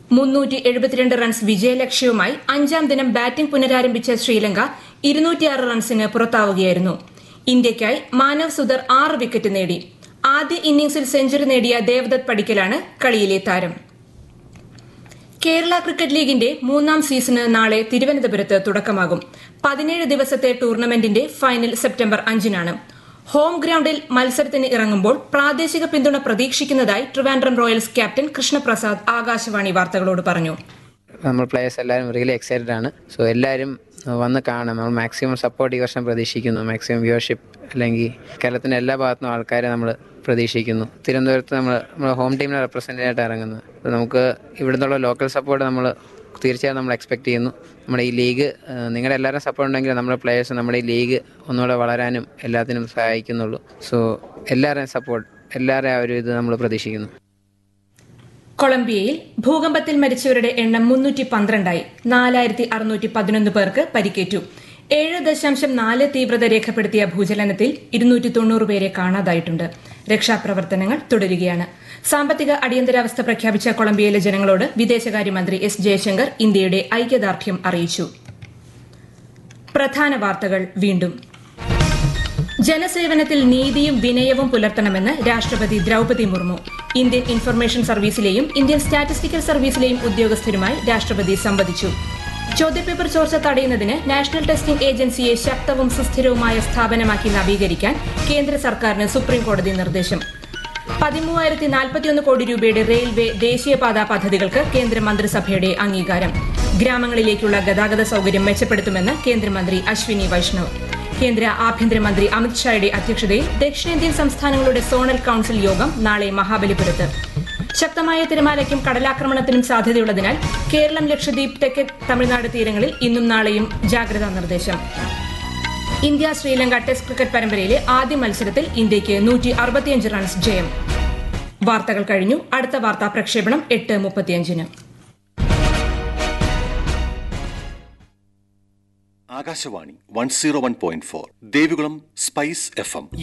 മുന്നൂറ്റി എഴുപത്തിരണ്ട് റൺസ് വിജയലക്ഷ്യവുമായി അഞ്ചാം ദിനം ബാറ്റിംഗ് പുനരാരംഭിച്ച ശ്രീലങ്ക ഇരുന്നൂറ്റിയാറ് റൺസിന് പുറത്താവുകയായിരുന്നു ഇന്ത്യയ്ക്കായി മാനവ് സുധർ ആറ് വിക്കറ്റ് നേടി ആദ്യ ഇന്നിംഗ്സിൽ സെഞ്ചുറി നേടിയ ദേവദത്ത് പടിക്കലാണ് കളിയിലെ താരം കേരള ക്രിക്കറ്റ് ലീഗിന്റെ മൂന്നാം സീസണ് നാളെ തിരുവനന്തപുരത്ത് തുടക്കമാകും പതിനേഴ് ദിവസത്തെ ടൂർണമെന്റിന്റെ ഫൈനൽ സെപ്റ്റംബർ അഞ്ചിനാണ് ഹോം ഗ്രൌണ്ടിൽ മത്സരത്തിന് ഇറങ്ങുമ്പോൾ പ്രാദേശിക പിന്തുണ പ്രതീക്ഷിക്കുന്നതായി ട്രിവാൻഡ്രം റോയൽസ് ക്യാപ്റ്റൻ കൃഷ്ണപ്രസാദ് ആകാശവാണി വാർത്തകളോട് പറഞ്ഞു നമ്മൾ പ്ലേയേഴ്സ് എല്ലാവരും റിയലി എക്സൈറ്റഡ് ആണ് സോ എല്ലാവരും വന്ന് കാണാം നമ്മൾ മാക്സിമം സപ്പോർട്ട് ഈ വർഷം പ്രതീക്ഷിക്കുന്നു മാക്സിമം വ്യൂവർഷിപ്പ് അല്ലെങ്കിൽ കേരളത്തിൻ്റെ എല്ലാ ഭാഗത്തുനിന്നും ആൾക്കാരെ നമ്മൾ പ്രതീക്ഷിക്കുന്നു തിരുവനന്തപുരത്ത് നമ്മൾ നമ്മുടെ ഹോം ടീമിനെ റെപ്രസെൻ്റ് ആയിട്ട് ഇറങ്ങുന്നത് അപ്പോൾ നമുക്ക് ഇവിടുന്നുള്ള ലോക്കൽ സപ്പോർട്ട് നമ്മൾ തീർച്ചയായും നമ്മൾ എക്സ്പെക്ട് ചെയ്യുന്നു നമ്മുടെ ഈ ലീഗ് നിങ്ങളുടെ എല്ലാവരും സപ്പോർട്ട് ഉണ്ടെങ്കിൽ നമ്മുടെ പ്ലേയേഴ്സ് നമ്മുടെ ഈ ലീഗ് ഒന്നുകൂടെ വളരാനും എല്ലാത്തിനും സഹായിക്കുന്നുള്ളൂ സോ എല്ലാവരുടെയും സപ്പോർട്ട് എല്ലാവരുടെയും ആ ഒരു ഇത് നമ്മൾ പ്രതീക്ഷിക്കുന്നു കൊളംബിയയിൽ ഭൂകമ്പത്തിൽ മരിച്ചവരുടെ എണ്ണം മുന്നൂറ്റി പന്ത്രണ്ടായി നാലായിരത്തി അറുന്നൂറ്റി പതിനൊന്ന് പേർക്ക് പരിക്കേറ്റു ഏഴ് ദശാംശം നാല് തീവ്രത രേഖപ്പെടുത്തിയ ഭൂചലനത്തിൽ ഇരുന്നൂറ്റി തൊണ്ണൂറ് പേരെ കാണാതായിട്ടുണ്ട് രക്ഷാപ്രവർത്തനങ്ങൾ തുടരുകയാണ് സാമ്പത്തിക അടിയന്തരാവസ്ഥ പ്രഖ്യാപിച്ച കൊളംബിയയിലെ ജനങ്ങളോട് വിദേശകാര്യമന്ത്രി എസ് ജയശങ്കർ ഇന്ത്യയുടെ ഐക്യദാർഢ്യം അറിയിച്ചു പ്രധാന വാർത്തകൾ വീണ്ടും ജനസേവനത്തിൽ നീതിയും വിനയവും പുലർത്തണമെന്ന് രാഷ്ട്രപതി ദ്രൌപതി മുർമു ഇന്ത്യൻ ഇൻഫർമേഷൻ സർവീസിലെയും ഇന്ത്യൻ സ്റ്റാറ്റിസ്റ്റിക്കൽ സർവീസിലെയും ഉദ്യോഗസ്ഥരുമായി രാഷ്ട്രപതി സംവദിച്ചു ചോദ്യപേപ്പർ ചോർച്ച തടയുന്നതിന് നാഷണൽ ടെസ്റ്റിംഗ് ഏജൻസിയെ ശക്തവും സുസ്ഥിരവുമായ സ്ഥാപനമാക്കി നവീകരിക്കാൻ കേന്ദ്ര സർക്കാരിന് സുപ്രീംകോടതി നിർദ്ദേശം പതിമൂവായിരത്തി നാൽപ്പത്തിയൊന്ന് കോടി രൂപയുടെ റെയിൽവേ ദേശീയപാത പദ്ധതികൾക്ക് കേന്ദ്ര മന്ത്രിസഭയുടെ അംഗീകാരം ഗ്രാമങ്ങളിലേക്കുള്ള ഗതാഗത സൌകര്യം മെച്ചപ്പെടുത്തുമെന്ന് കേന്ദ്രമന്ത്രി അശ്വിനി വൈഷ്ണവ് കേന്ദ്ര ആഭ്യന്തരമന്ത്രി അമിത്ഷായുടെ അധ്യക്ഷതയിൽ ദക്ഷിണേന്ത്യൻ സംസ്ഥാനങ്ങളുടെ സോണൽ കൌൺസിൽ യോഗം നാളെ മഹാബലിപുരത്ത് ശക്തമായ തിരമാലയ്ക്കും കടലാക്രമണത്തിനും സാധ്യതയുള്ളതിനാൽ കേരളം ലക്ഷദ്വീപ് തെക്കൻ തമിഴ്നാട് തീരങ്ങളിൽ ഇന്നും നാളെയും ജാഗ്രതാ നിർദ്ദേശം ഇന്ത്യ ശ്രീലങ്ക ടെസ്റ്റ് ക്രിക്കറ്റ് പരമ്പരയിലെ ആദ്യ മത്സരത്തിൽ ഇന്ത്യയ്ക്ക് നൂറ്റി അറുപത്തിയഞ്ച് റൺസ് ജയം വാർത്തകൾ കഴിഞ്ഞു അടുത്ത വാർത്താ പ്രക്ഷേപണം എട്ട് മുപ്പത്തിയഞ്ചിന് Akashvani one zero one point four Devikulam spice F M